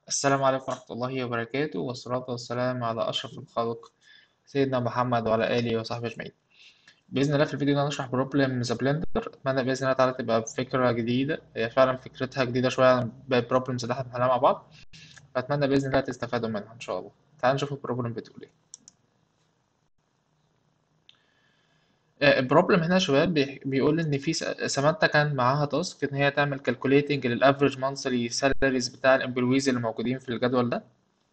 السلام عليكم ورحمة الله وبركاته والصلاة والسلام على أشرف الخلق سيدنا محمد وعلى آله وصحبه أجمعين بإذن الله في الفيديو ده هنشرح بروبلم ذا بلندر أتمنى بإذن الله تعالى تبقى بفكرة جديدة هي فعلا فكرتها جديدة شوية عن باقي البروبلمز اللي احنا بنحلها مع بعض فأتمنى بإذن الله تستفادوا منها إن شاء الله تعالوا نشوف البروبلم بتقول إيه آه، البروبلم هنا يا شباب بي- بيقول ان في س- سمانتا كان معاها تاسك ان هي تعمل كالكوليتنج للافريج مانثلي سالاريز بتاع الامبلويز اللي موجودين في الجدول ده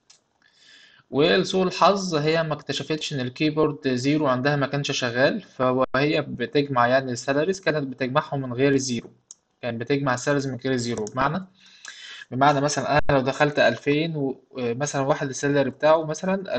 ولسوء الحظ هي ما اكتشفتش ان الكيبورد زيرو عندها ما كانش شغال فهي بتجمع يعني السالاريز كانت بتجمعهم من غير الزيرو كانت بتجمع السالاريز من غير الزيرو بمعنى بمعنى مثلا انا لو دخلت 2000 ومثلا واحد السالري بتاعه مثلا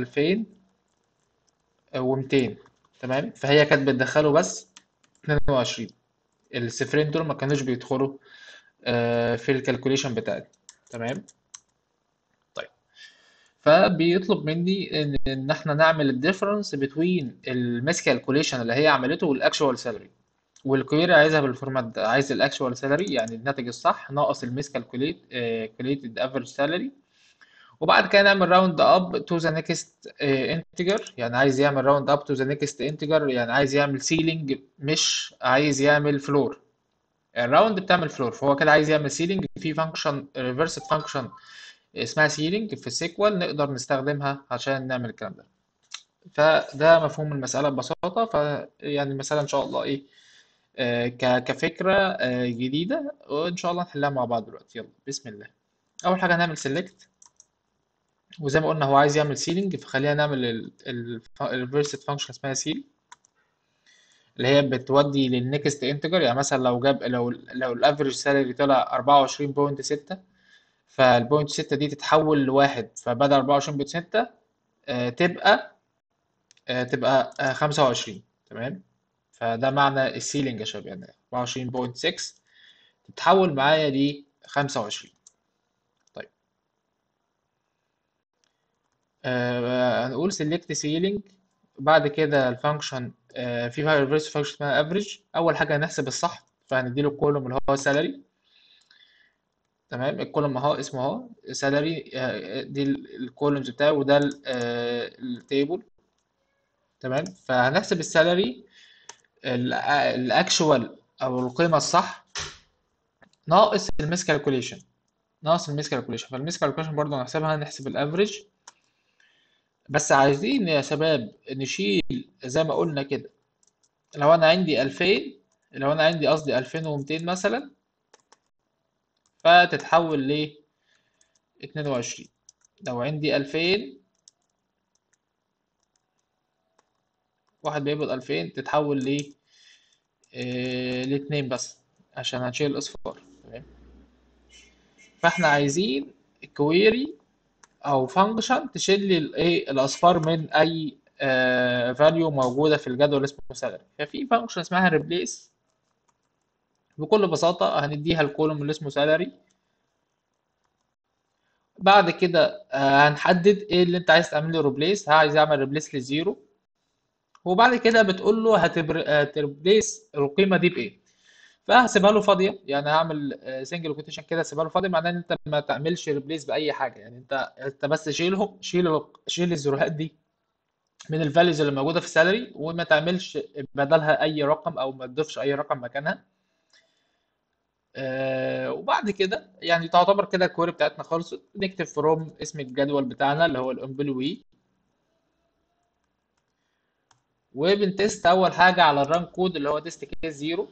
2200 تمام فهي كانت بتدخله بس 22 الصفرين دول ما كانوش بيدخلوا آه، في الكالكوليشن بتاعتي تمام طيب فبيطلب مني ان ان احنا نعمل الديفرنس بين الميس كالكوليشن اللي هي عملته والاكشوال سالري والكويري عايزها بالفورمات ده عايز الاكشوال سالري يعني الناتج الصح ناقص الميس كالكوليت كالكوليتد افريج سالري وبعد كده نعمل راوند اب تو ذا نيكست انتجر يعني عايز يعمل راوند اب تو ذا نيكست انتجر يعني عايز يعمل سيلينج مش عايز يعمل فلور الراوند بتعمل فلور فهو كده عايز يعمل سيلينج في فانكشن ريفرس فانكشن اسمها سيلينج في السيكوال نقدر نستخدمها عشان نعمل الكلام ده فده مفهوم المسألة ببساطة فيعني المسألة إن شاء الله إيه آه، ك- كفكرة آه، جديدة وإن شاء الله نحلها مع بعض دلوقتي يلا بسم الله أول حاجة هنعمل سيلكت وزي ما قلنا هو عايز يعمل سيلينج فخلينا نعمل الريفرس فانكشن اسمها سيل اللي هي بتودي للنكست انتجر يعني مثلا لو جاب لو لو الافريج سالري طلع 24.6 فالبوينت 6 دي تتحول لواحد فبدل 24.6 آه، تبقى آه، تبقى آه، 25 تمام فده معنى السيلينج يا شباب يعني 24.6 تتحول معايا ل 25 طيب آه هنقول select ceiling بعد كده الفانكشن آه في ريفرس فانكشن اسمها average اول حاجه هنحسب الصح فهنديله الكولوم اللي هو salary تمام الكولوم اهو اسمه اهو salary آه دي الكولومز بتاعه وده التيبل تمام فهنحسب السالري الاكشوال او القيمه الصح ناقص الميس كالكوليشن ناقص الميس كالكوليشن فالميس كالكوليشن برضه هنحسبها نحسب الافريج بس عايزين يا شباب نشيل زي ما قلنا كده لو انا عندي 2000 لو انا عندي قصدي 2200 مثلا فتتحول ل 22 لو عندي 2000 واحد بيقبض 2000 تتحول ل آه، لاتنين بس عشان هنشيل الاصفار تمام فاحنا عايزين كويري او فانكشن تشيل لي الايه الاصفار من اي فاليو موجوده في الجدول اسمه سالري ففي فانكشن اسمها ريبليس بكل بساطه هنديها الكولوم اللي اسمه سالري بعد كده آه، هنحدد ايه اللي انت عايز تعمل له ريبليس عايز اعمل ريبليس لزيرو وبعد كده بتقول له هتريبليس القيمه دي بايه فهسيبها له فاضيه يعني هعمل سنجل كوتيشن كده هسيبها له فاضيه معناه ان انت ما تعملش ريبليس باي حاجه يعني انت انت بس شيلهم شيل شيل الزيروهات دي من الفاليوز اللي موجوده في السالري وما تعملش بدلها اي رقم او ما تضيفش اي رقم مكانها آه وبعد كده يعني تعتبر كده الكويري بتاعتنا خلصت نكتب فروم اسم الجدول بتاعنا اللي هو الامبلوي وبنتست اول حاجه على الران كود اللي هو تيست كيس زيرو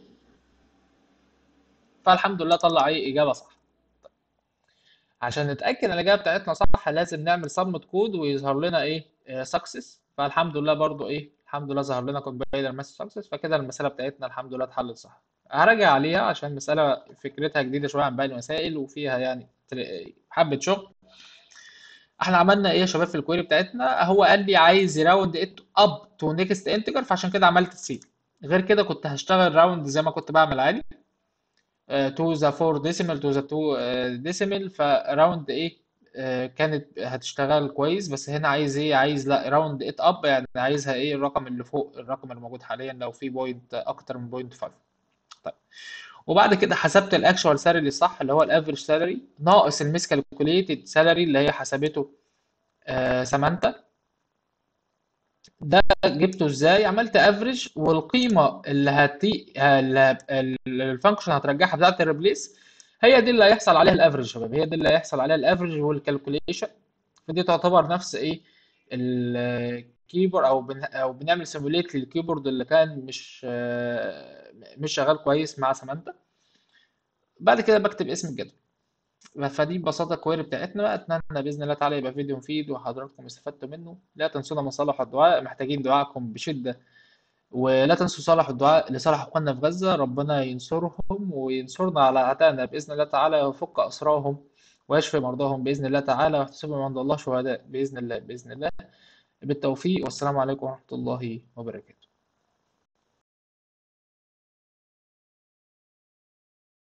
فالحمد لله طلع ايه اجابه صح عشان نتاكد ان الاجابه بتاعتنا صح لازم نعمل سبمت كود ويظهر لنا ايه سكسس فالحمد لله برضو ايه الحمد لله ظهر لنا كومبايلر مسج سكسس فكده المساله بتاعتنا الحمد لله اتحلت صح هراجع عليها عشان المساله فكرتها جديده شويه عن باقي المسائل وفيها يعني تل- حبه شغل احنا عملنا ايه يا شباب في الكويري بتاعتنا هو قال لي عايز يراوند ات اب تو نيكست انتجر فعشان كده عملت سي غير كده كنت هشتغل راوند زي ما كنت بعمل عادي تو ذا 4 ديسيمال تو ذا 2 ديسيمال فراوند ايه آه، كانت هتشتغل كويس بس هنا عايز ايه عايز لا راوند ات اب يعني عايزها ايه الرقم اللي فوق الرقم اللي موجود حاليا لو في بوينت اكتر من بوينت 5 طيب وبعد كده حسبت الاكشوال سالري صح اللي هو الافريج سالري ناقص الميس كالكوليتد سالري اللي هي حسبته آه سامانتا ده جبته ازاي عملت افريج والقيمه اللي هتي اللي الفانكشن هترجعها بتاعت الريبليس هي دي اللي هيحصل عليها الافريج يا شباب هي دي اللي هيحصل عليها الافريج والكالكوليشن فدي تعتبر نفس ايه الكيبورد او بن او بنعمل سيموليت للكيبورد اللي كان مش آه، مش شغال كويس مع سامانتا بعد كده بكتب اسم الجدول فدي ببساطة الكويري بتاعتنا بقى أتمنى بإذن الله تعالى يبقى فيديو مفيد وحضراتكم استفدتوا منه لا تنسونا من صالح الدعاء محتاجين دعائكم بشدة ولا تنسوا صالح الدعاء لصالح اخواننا في غزة ربنا ينصرهم وينصرنا على أعدائنا بإذن الله تعالى ويفك أسراهم ويشفي مرضاهم بإذن الله تعالى ويحتسبهم عند الله شهداء بإذن الله بإذن الله بالتوفيق والسلام عليكم ورحمة الله وبركاته